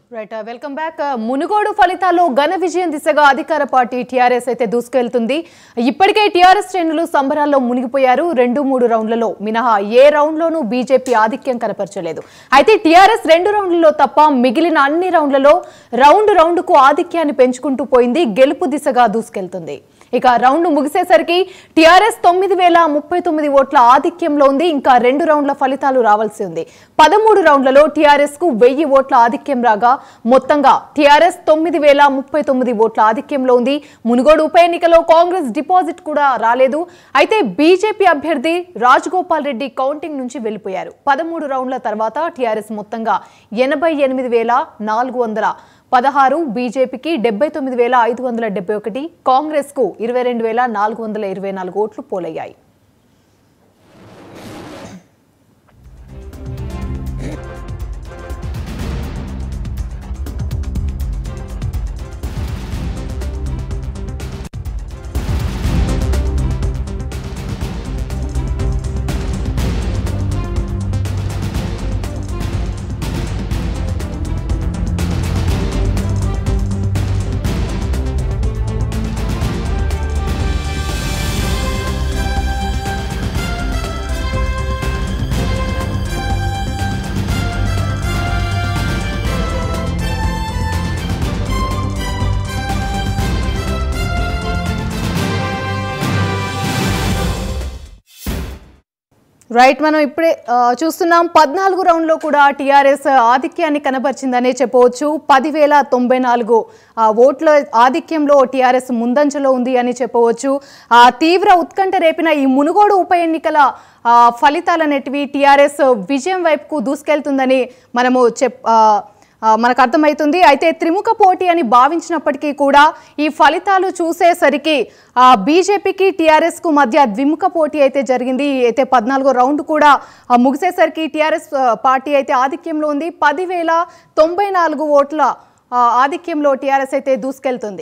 Right welcome back Munugode ఫలితాల్లో ఘన విజయం దిశగా అధికార పార్టీ టీఆర్ఎస్ అయితే దూసుకెళ్తుంది ఇప్పటికే టీఆర్ఎస్ శ్రేణులు సంబరాల్లో మునిగిపోయారు రెండు మూడు రౌండ్లలో మినహా ఏ రౌండ్లోనూ బీజేపీ ఆధిక్యం కనపరచలేదు అయితే టీఆర్ఎస్ రెండు రౌండ్లలో తప్ప మిగిలిన అన్ని రౌండ్లలో రౌండ్ రౌండ్కు ఆధిక్యాన్ని పెంచుకుంటూ పోయింది గెలుపు దిశగా దూసుకెళ్తుంది ఇక రౌండ్ ముగిసేసరికి టీఆర్ఎస్ తొమ్మిది వేల ముప్పై తొమ్మిది ఓట్ల ఆధిక్యంలో ఉంది ఇంకా రెండు రౌండ్ల ఫలితాలు రావాల్సి ఉంది పదమూడు రౌండ్లలో టీఆర్ఎస్ కు వెయ్యి ఓట్ల ఆధిక్యం రాగా మొత్తంగా టీఆర్ఎస్ తొమ్మిది వేల ముప్పై తొమ్మిది ఓట్ల ఆధిక్యంలో ఉంది మునుగోడు ఉప ఎన్నికలో కాంగ్రెస్ డిపాజిట్ కూడా రాలేదు అయితే బీజేపీ అభ్యర్థి రాజగోపాల్ రెడ్డి కౌంటింగ్ నుంచి వెళ్లిపోయారు పదమూడు రౌండ్ల తర్వాత టీఆర్ఎస్ మొత్తంగా ఎనభై ఎనిమిది వేల నాలుగు వందల పదహారు బీజేపీకి డెబ్బై తొమ్మిది వేల ఐదు వందల డెబ్బై ఒకటి కాంగ్రెస్కు ఇరవై రెండు వేల నాలుగు వందల ఇరవై నాలుగు ఓట్లు పోలయ్యాయి రైట్ మనం ఇప్పుడే ఆ, చూస్తున్నాం పద్నాలుగు రౌండ్లో కూడా టీఆర్ఎస్ ఆధిక్యాన్ని కనబరిచిందనే చెప్పవచ్చు పదివేల తొంభై నాలుగు ఆ, ఓట్ల ఆధిక్యంలో టీఆర్ఎస్ ముందంజలో ఉంది అని చెప్పవచ్చు ఆ తీవ్ర ఉత్కంఠ రేపిన ఈ మునుగోడు ఉప ఎన్నికల ఆ, ఫలితాలనేటివి టీఆర్ఎస్ విజయం వైపుకు దూసుకెళ్తుందని మనము చెప్ ఆ, ఆ, మనకు అర్థమవుతుంది అయితే త్రిముఖ పోటీ అని భావించినప్పటికీ కూడా ఈ ఫలితాలు చూసేసరికి ఆ, బీజేపీకి టీఆర్ఎస్ కు మధ్య ద్విముఖ పోటీ అయితే జరిగింది అయితే పద్నాలుగో రౌండ్ కూడా ఆ, ముగిసేసరికి టీఆర్ఎస్ ఆ, పార్టీ అయితే ఆధిక్యంలో ఉంది పదివేల తొంభై నాలుగు ఓట్ల ఆ, ఆధిక్యంలో టీఆర్ఎస్ అయితే దూసుకెళ్తుంది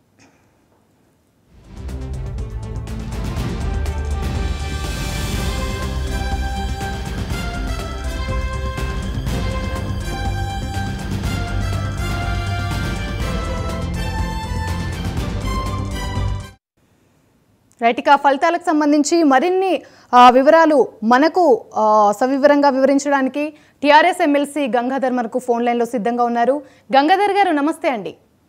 రైట్ ఇక ఫలితాలకు సంబంధించి మరిన్ని ఆ, వివరాలు మనకు ఆ, సవివరంగా వివరించడానికి టీఆర్ఎస్ ఎమ్మెల్సీ గంగాధర్ మనకు ఫోన్ లైన్లో సిద్ధంగా ఉన్నారు గంగాధర్ గారు నమస్తే అండి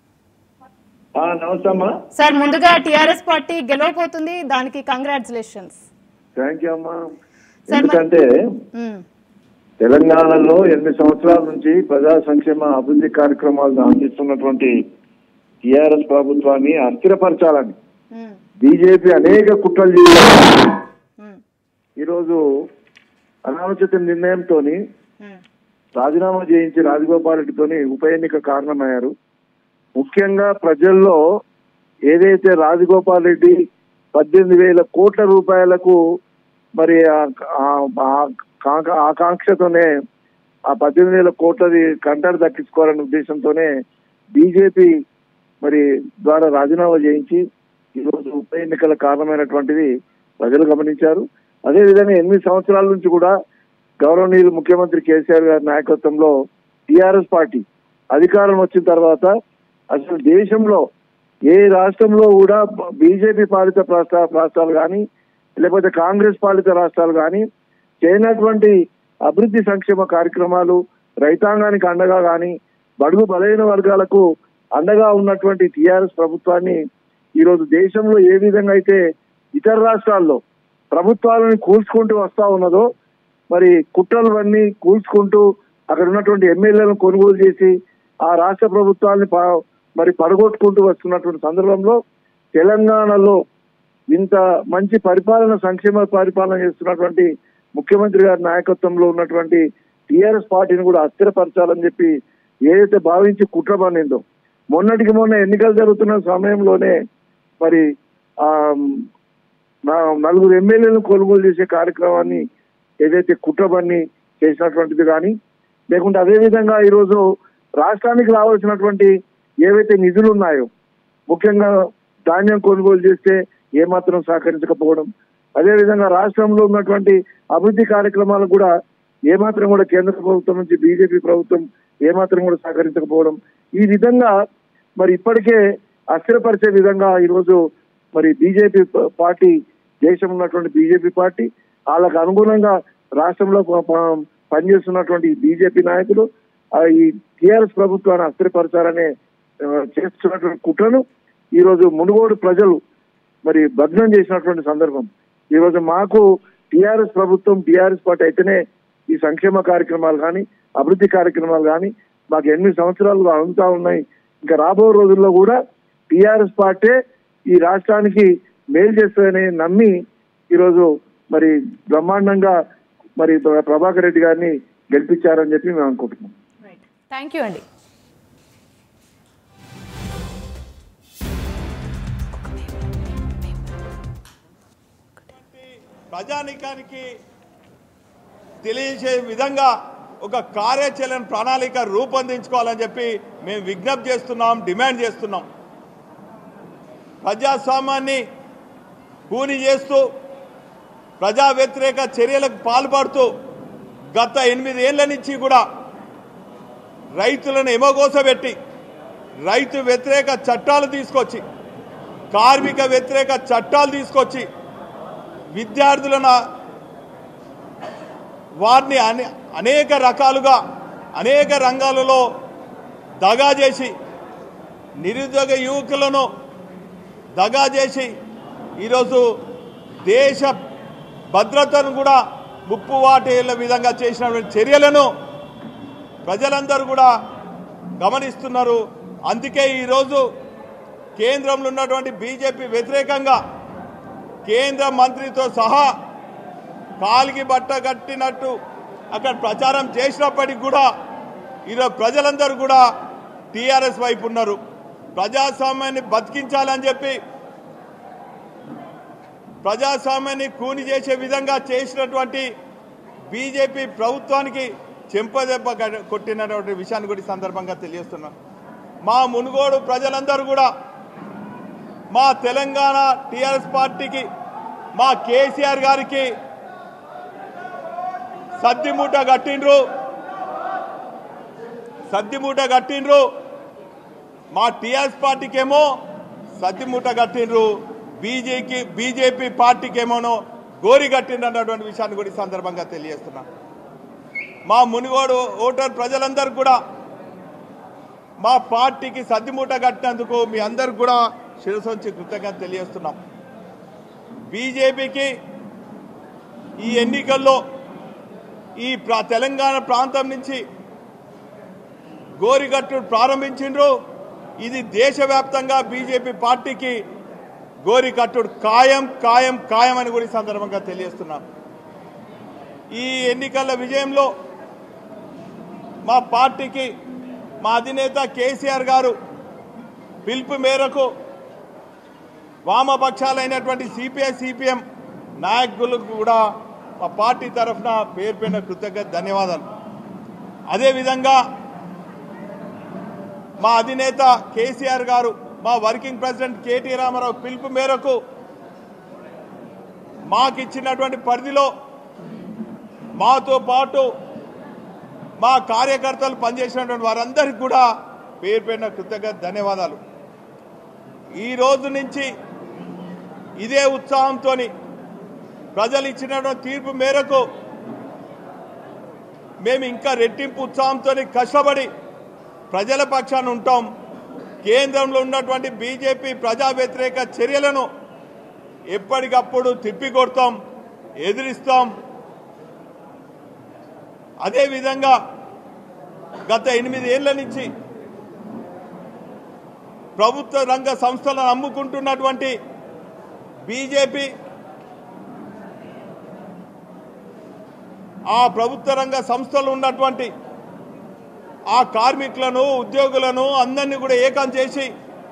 ఆ, నమస్తే అమ్మా సార్ ముందుగా టీఆర్ఎస్ పార్టీ గెలవబోతుంది దానికి కంగ్రాచులేషన్స్ థ్యాంక్ యూ అమ్మా ఎందుకంటే మ్మ్. తెలంగాణలో ఎనిమిది సంవత్సరాల నుంచి ప్రజా సంక్షేమ అభివృద్ధి కార్యక్రమాలను అందిస్తున్నటువంటి టిఆర్ఎస్ ప్రభుత్వాన్ని అస్థిరపరచాలని మ్మ్. బీజేపీ అనేక కుట్రలు చేశారు మ్మ్. ఈరోజు అనాలోచిత నిర్ణయంతో మ్మ్. రాజీనామా చేయించి రాజగోపాల్ రెడ్డితోని ఉప ఎన్నిక కారణమయ్యారు ముఖ్యంగా ప్రజల్లో ఏదైతే రాజగోపాల్ రెడ్డి పద్దెనిమిది వేల కోట్ల రూపాయలకు మరి ఆ- ఆ- ఆ కాంక- ఆకాంక్షతోనే ఆ పద్దెనిమిది వేల కోట్లది కంటడు దక్కించుకోవాలనే ఉద్దేశంతోనే బీజేపీ మరి ద్వారా రాజీనామా చేయించి ఈరోజు ఉప ఎన్నికల కారణమైనటువంటిది ప్రజలు గమనించారు అదేవిధంగా ఎనిమిది సంవత్సరాల నుంచి కూడా గౌరవనీయులు ముఖ్యమంత్రి కేసీఆర్ గారి నాయకత్వంలో టిఆర్ఎస్ పార్టీ అధికారం వచ్చిన తర్వాత అసలు దేశంలో ఏ రాష్ట్రంలో కూడా బీజేపీ పాలిత రాష్ట్ర రాష్ట్రాలు కానీ లేకపోతే కాంగ్రెస్ పాలిత రాష్ట్రాలు కానీ చేయనటువంటి అభివృద్ధి సంక్షేమ కార్యక్రమాలు రైతాంగానికి అండగా కానీ బడుగు బలైన వర్గాలకు అండగా ఉన్నటువంటి టిఆర్ఎస్ ప్రభుత్వాన్ని ఈరోజు దేశంలో ఏ విధంగా అయితే ఇతర రాష్ట్రాల్లో ప్రభుత్వాలను కూల్చుకుంటూ వస్తా ఉన్నదో మరి కుట్రలవన్నీ కూల్చుకుంటూ అక్కడ ఉన్నటువంటి ఎమ్మెల్యేలను కొనుగోలు చేసి ఆ రాష్ట్ర ప్రభుత్వాన్ని ప- మరి పడగొట్టుకుంటూ వస్తున్నటువంటి సందర్భంలో తెలంగాణలో ఇంత మంచి పరిపాలన సంక్షేమ పరిపాలన చేస్తున్నటువంటి ముఖ్యమంత్రి గారి నాయకత్వంలో ఉన్నటువంటి టిఆర్ఎస్ పార్టీని కూడా అస్థిరపరచాలని చెప్పి ఏదైతే భావించి కుట్ర పన్నిందో మొన్నటికి మొన్న ఎన్నికలు జరుగుతున్న సమయంలోనే మరి ఆ నా- నలుగురు ఎమ్మెల్యేలను కొనుగోలు చేసే కార్యక్రమాన్ని ఏదైతే కుట్రబన్ని చేసినటువంటిది కానీ లేకుంటే అదే విధంగా ఈరోజు రాష్ట్రానికి రావాల్సినటువంటి ఏవైతే నిధులు ఉన్నాయో ముఖ్యంగా ధాన్యం కొనుగోలు చేస్తే ఏమాత్రం సహకరించకపోవడం అదేవిధంగా రాష్ట్రంలో ఉన్నటువంటి అభివృద్ధి కార్యక్రమాలకు కూడా ఏమాత్రం కూడా కేంద్ర ప్రభుత్వం నుంచి బీజేపీ ప్రభుత్వం ఏమాత్రం కూడా సహకరించకపోవడం ఈ విధంగా మరి ఇప్పటికే అస్థిరపరిచే విధంగా ఈరోజు మరి బీజేపీ పార్టీ దేశం ఉన్నటువంటి బీజేపీ పార్టీ వాళ్ళకు అనుగుణంగా రాష్ట్రంలో ప- ప- పనిచేస్తున్నటువంటి బీజేపీ నాయకులు ఆ, ఈ టిఆర్ఎస్ ప్రభుత్వాన్ని అస్థిరపరచాలనే ఆ, చేస్తున్నటువంటి కుట్రను ఈరోజు మునుగోడు ప్రజలు మరి భగ్నం చేసినటువంటి సందర్భం ఈరోజు మాకు టిఆర్ఎస్ ప్రభుత్వం టిఆర్ఎస్ పార్టీ అయితేనే ఈ సంక్షేమ కార్యక్రమాలు కానీ అభివృద్ధి కార్యక్రమాలు కానీ మాకు ఎనిమిది సంవత్సరాలు అందుతా ఉన్నాయి ఇంకా రాబో రోజుల్లో కూడా టిఆర్ఎస్ పార్టీ ఈ రాష్ట్రానికి మేలు చేస్తుందని నమ్మి ఈరోజు మరి బ్రహ్మాండంగా మరి ప్రభాకర్ రెడ్డి గారిని గెలిపించారని చెప్పి మేము అనుకుంటున్నాం థ్యాంక్ యూ అండి ప్రజానికానికి తెలియజే విధంగా ఒక కార్యాచరణ ప్రణాళిక రూపొందించుకోవాలని చెప్పి మేము విజ్ఞప్తి చేస్తున్నాం డిమాండ్ చేస్తున్నాం ప్రజాస్వామ్యాన్ని కూని చేస్తూ ప్రజా వ్యతిరేక చర్యలకు పాల్పడుతూ గత ఎనిమిది ఏళ్ల నుంచి కూడా రైతులను ఎమగోసబెట్టి రైతు వ్యతిరేక చట్టాలు తీసుకొచ్చి కార్మిక వ్యతిరేక చట్టాలు తీసుకొచ్చి విద్యార్థులను వారిని అనే అనేక రకాలుగా అనేక రంగాలలో దగా చేసి నిరుద్యోగ యువకులను దగా చేసి ఈరోజు దేశ భద్రతను కూడా ముప్పు వాటేళ్ల విధంగా చేసినటువంటి చర్యలను ప్రజలందరూ కూడా గమనిస్తున్నారు అందుకే ఈరోజు కేంద్రంలో ఉన్నటువంటి బీజేపీ వ్యతిరేకంగా కేంద్ర మంత్రితో సహా కాలికి బట్ట కట్టినట్టు అక్కడ ప్రచారం చేసినప్పటికి కూడా ఈరోజు ప్రజలందరూ కూడా టీఆర్ఎస్ వైపు ఉన్నారు ప్రజాస్వామ్యాన్ని బతికించాలని చెప్పి ప్రజాస్వామ్యాన్ని కూని చేసే విధంగా చేసినటువంటి బీజేపీ ప్రభుత్వానికి చెంపదెబ్బ గ- కొట్టినటువంటి విషయాన్ని కూడా ఈ సందర్భంగా తెలియజేస్తున్నాను మా మునుగోడు ప్రజలందరూ కూడా మా తెలంగాణ టిఆర్ఎస్ పార్టీకి మా కేసీఆర్ గారికి సద్దిమూట కట్టిండ్రు సద్దిమూట కట్టిండ్రు మా టిఆర్ఎస్ పార్టీకేమో సద్దిమూట కట్టిండ్రు బీజేపీ బీజేపీ పార్టీకేమోనో గోరి కట్టిండ్రు అన్నటువంటి విషయాన్ని కూడా ఈ సందర్భంగా తెలియజేస్తున్నా మా మునుగోడు ఓటర్ ప్రజలందరూ కూడా మా పార్టీకి సద్దిమూట కట్టినందుకు మీ అందరికి కూడా శిరసొంచి కృతజ్ఞత తెలియజేస్తున్నాం బీజేపీకి ఈ ఎన్నికల్లో ఈ ప్రా తెలంగాణ ప్రాంతం నుంచి గోరిగట్టు ప్రారంభించిండ్రు ఇది దేశవ్యాప్తంగా బీజేపీ పార్టీకి గోరికట్టుడు ఖాయం ఖాయం ఖాయం అని కూడా ఈ సందర్భంగా తెలియజేస్తున్నాం ఈ ఎన్నికల విజయంలో మా పార్టీకి మా అధినేత కేసీఆర్ గారు పిలుపు మేరకు వామపక్షాలైనటువంటి సిపిఐ సిపిఎం నాయకులకు కూడా మా పార్టీ తరఫున పేరు పైన కృతజ్ఞత ధన్యవాదాలు అదేవిధంగా మా అధినేత కేసీఆర్ గారు మా వర్కింగ్ ప్రెసిడెంట్ కేటీ రామారావు పిలుపు మేరకు మాకు ఇచ్చినటువంటి పరిధిలో మాతో పాటు మా కార్యకర్తలు పనిచేసినటువంటి వారందరికీ కూడా పేరు పైన కృతజ్ఞత ధన్యవాదాలు ఈ రోజు నుంచి ఇదే ఉత్సాహంతో ప్రజలు ఇచ్చినటువంటి తీర్పు మేరకు మేము ఇంకా రెట్టింపు ఉత్సాహంతో కష్టపడి ప్రజల పక్షాన ఉంటాం కేంద్రంలో ఉన్నటువంటి బీజేపీ ప్రజా వ్యతిరేక చర్యలను ఎప్పటికప్పుడు తిప్పికొడతాం ఎదిరిస్తాం అదేవిధంగా గత ఎనిమిది ఏళ్ల నుంచి ప్రభుత్వ రంగ సంస్థలను అమ్ముకుంటున్నటువంటి బీజేపీ ఆ ప్రభుత్వ రంగ సంస్థలు ఉన్నటువంటి ఆ కార్మికులను ఉద్యోగులను అందరినీ కూడా ఏకం చేసి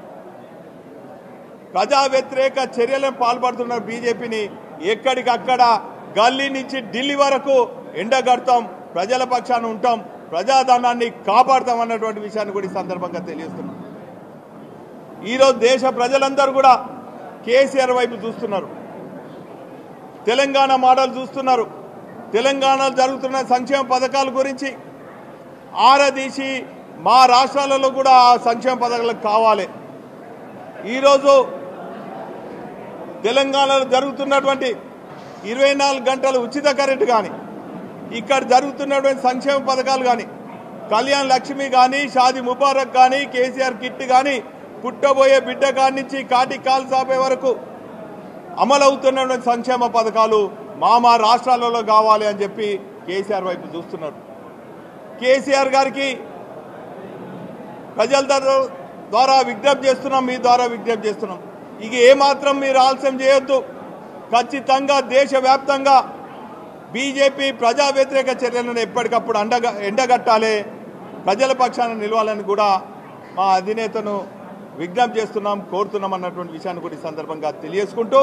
ప్రజా వ్యతిరేక చర్యలను పాల్పడుతున్న బీజేపీని ఎక్కడికక్కడ గల్లీ నుంచి ఢిల్లీ వరకు ఎండగడతాం ప్రజల పక్షాన ఉంటాం ప్రజాధనాన్ని కాపాడుతాం అన్నటువంటి విషయాన్ని కూడా ఈ సందర్భంగా తెలియజేస్తున్నాం ఈరోజు దేశ ప్రజలందరూ కూడా కేసీఆర్ వైపు చూస్తున్నారు తెలంగాణ మోడల్ చూస్తున్నారు తెలంగాణలో జరుగుతున్న సంక్షేమ పథకాల గురించి ఆరదీసి మా రాష్ట్రాలలో కూడా ఆ సంక్షేమ పథకాలు కావాలి ఈరోజు తెలంగాణలో జరుగుతున్నటువంటి ఇరవై నాలుగు గంటల ఉచిత కరెంటు కానీ ఇక్కడ జరుగుతున్నటువంటి సంక్షేమ పథకాలు కానీ కళ్యాణ్ లక్ష్మి కానీ షాది ముబారక్ కానీ కేసీఆర్ కిట్ కానీ పుట్టబోయే బిడ్డ కాడి నుంచి కాటి కాలు సాపే వరకు అమలవుతున్నటువంటి సంక్షేమ పథకాలు మా మా రాష్ట్రాలలో కావాలి అని చెప్పి కేసీఆర్ వైపు చూస్తున్నారు కేసీఆర్ గారికి ప్రజల ద్వారా- ద్వారా విజ్ఞప్తి చేస్తున్నాం మీ ద్వారా విజ్ఞప్తి చేస్తున్నాం ఇక ఏమాత్రం మీరు ఆలస్యం చేయొద్దు ఖచ్చితంగా దేశవ్యాప్తంగా బీజేపీ ప్రజా వ్యతిరేక చర్యలను ఎప్పటికప్పుడు అండగా ఎండగట్టాలి ప్రజల పక్షాన నిలవాలని కూడా మా అధినేతను విజ్ఞప్తి చేస్తున్నాం కోరుతున్నాం అన్నటువంటి విషయాన్ని కూడా ఈ సందర్భంగా తెలియజేసుకుంటూ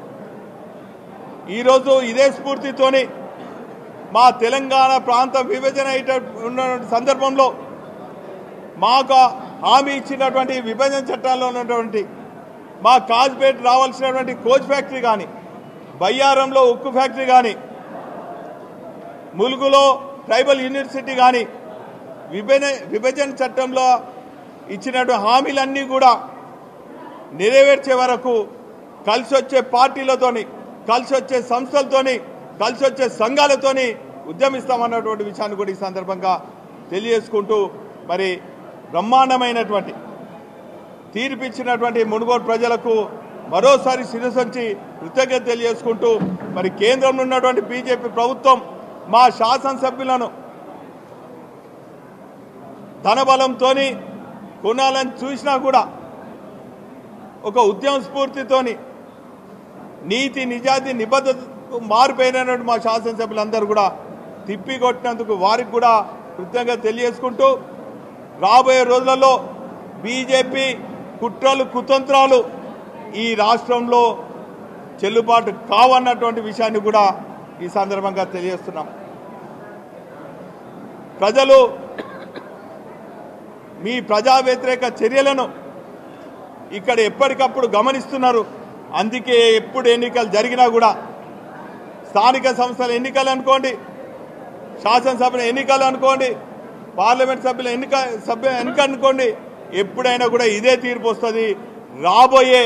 ఈరోజు ఇదే స్ఫూర్తితోని మా తెలంగాణ ప్రాంత విభజన అయ్యేట- ఉన్న సందర్భంలో మాకు హామీ ఇచ్చినటువంటి విభజన చట్టాల్లో ఉన్నటువంటి మా కాజ్పేట్ రావాల్సినటువంటి కోచ్ ఫ్యాక్టరీ కానీ బయ్యారంలో ఉక్కు ఫ్యాక్టరీ కానీ ములుగులో ట్రైబల్ యూనివర్సిటీ కానీ విభజన విభజన చట్టంలో ఇచ్చినటువంటి హామీలన్నీ కూడా నెరవేర్చే వరకు కలిసి వచ్చే పార్టీలతోని కలిసి వచ్చే సంస్థలతోని కలిసి వచ్చే సంఘాలతోని ఉద్యమిస్తామన్నటువంటి విషయాన్ని కూడా ఈ సందర్భంగా తెలియజేసుకుంటూ మరి బ్రహ్మాండమైనటువంటి తీర్పిచ్చినటువంటి మునుగోడు ప్రజలకు మరోసారి శిరసొంచి కృతజ్ఞత తెలియజేసుకుంటూ మరి కేంద్రంలో ఉన్నటువంటి బీజేపీ ప్రభుత్వం మా శాసనసభ్యులను ధనబలంతో కొనాలని చూసినా కూడా ఒక ఉద్యమ స్ఫూర్తితోని నీతి నిజాతి నిబద్ధతకు మారిపోయినటువంటి మా శాసనసభ్యులందరూ కూడా తిప్పికొట్టినందుకు వారికి కూడా కృతజ్ఞత తెలియజేసుకుంటూ రాబోయే రోజులలో బీజేపీ కుట్రలు కుతంత్రాలు ఈ రాష్ట్రంలో చెల్లుబాటు కావన్నటువంటి విషయాన్ని కూడా ఈ సందర్భంగా తెలియజేస్తున్నాం ప్రజలు మీ ప్రజా వ్యతిరేక చర్యలను ఇక్కడ ఎప్పటికప్పుడు గమనిస్తున్నారు అందుకే ఎప్పుడు ఎన్నికలు జరిగినా కూడా స్థానిక సంస్థల ఎన్నికలు అనుకోండి శాసనసభ ఎన్నికలు అనుకోండి పార్లమెంట్ సభ్యుల ఎన్నిక సభ్య ఎన్నిక అనుకోండి ఎప్పుడైనా కూడా ఇదే తీర్పు వస్తుంది రాబోయే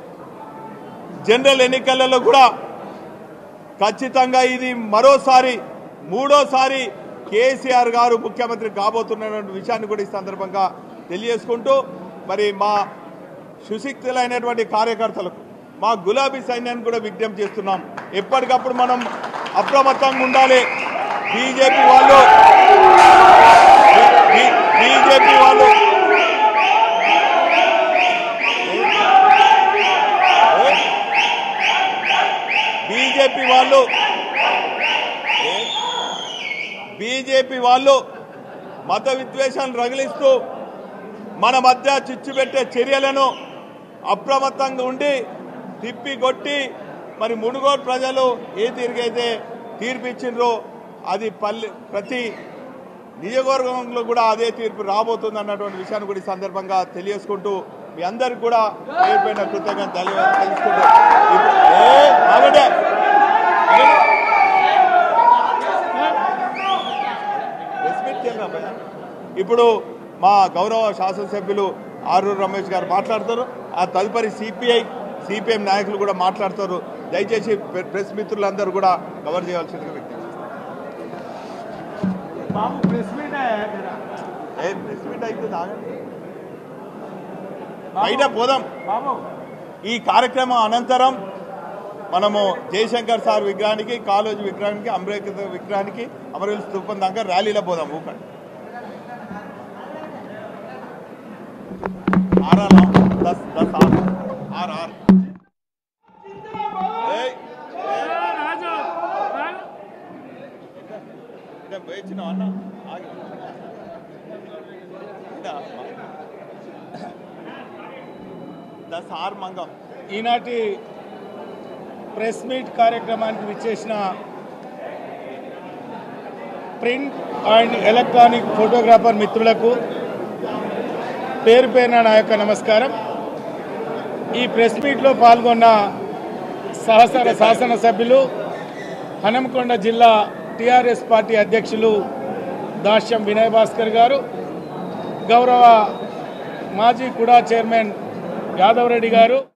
జనరల్ ఎన్నికలలో కూడా ఖచ్చితంగా ఇది మరోసారి మూడోసారి కేసీఆర్ గారు ముఖ్యమంత్రి కాబోతున్నటువంటి విషయాన్ని కూడా ఈ సందర్భంగా తెలియజేసుకుంటూ మరి మా సుశిక్తులైనటువంటి కార్యకర్తలకు మా గులాబీ సైన్యాన్ని కూడా విజ్ఞప్తి చేస్తున్నాం ఎప్పటికప్పుడు మనం అప్రమత్తంగా ఉండాలి బీజేపీ వాళ్ళు బీజేపీ వాళ్ళు బీజేపీ వాళ్ళు బీజేపీ వాళ్ళు మత విద్వేషాలను రగిలిస్తూ మన మధ్య చిచ్చు పెట్టే చర్యలను అప్రమత్తంగా ఉండి తిప్పి కొట్టి మరి మునుగోడు ప్రజలు ఏ తీరుగైతే తీర్పు ఇచ్చిండ్రో అది పల్లె ప్రతి నియోజకవర్గంలో కూడా అదే తీర్పు రాబోతుంది అన్నటువంటి విషయాన్ని కూడా ఈ సందర్భంగా తెలియజేసుకుంటూ మీ అందరికి కూడా పేరు పైన కృతజ్ఞత తెలి- తెలుసుకుంటూ ఇప్పుడు- ఏ, ఆగండి. ఆగండి. ప్రెస్ మీట్ చేయండి అబ్బాయి. ఇప్పుడు మా గౌరవ శాసనసభ్యులు ఆరూరు రమేష్ గారు మాట్లాడతారు ఆ తదుపరి సిపిఐ సిపిఎం నాయకులు కూడా మాట్లాడతారు దయచేసి ప్రె- ప్రెస్ మిత్రులందరూ కూడా కవర్ చేయాల్సిందిగా వ్యక్తి బాబు ప్రెస్ మీట్ అయ్యా జరా. ఏ ప్రెస్ మీట్ అయితే ఆగండి బయట పోదాం బాబు ఈ కార్యక్రమం అనంతరం మనము జయశంకర్ సార్ విగ్రహానికి కాలేజ్ విగ్రహానికి అంబేద్కర్ విగ్రహానికి అమరవీల్ స్థూపం దాకా ర్యాలీలో పోదాం ఊకండి ఆరాలా దస్ దస్ ఆరు ఆరు ఆరు ఏయ్, ఏయ్, రాజు ఇదే పోయొచ్చినావా అన్న ఆగి. ఇదా, దస్ ఆరు మంగం ఈనాటి ప్రెస్ మీట్ కార్యక్రమానికి విచ్చేసిన ప్రింట్ అండ్ ఎలక్ట్రానిక్ ఫోటోగ్రాఫర్ మిత్రులకు పేరు పేరున నా యొక్క నమస్కారం ఈ ప్రెస్ మీట్లో పాల్గొన్న సహసర శాసనసభ్యులు హనంకొండ జిల్లా టిఆర్ఎస్ పార్టీ అధ్యక్షులు దాస్యం వినయ్ భాస్కర్ గారు గౌరవ మాజీ కుడా చైర్మన్ యాదవ్ రెడ్డి గారు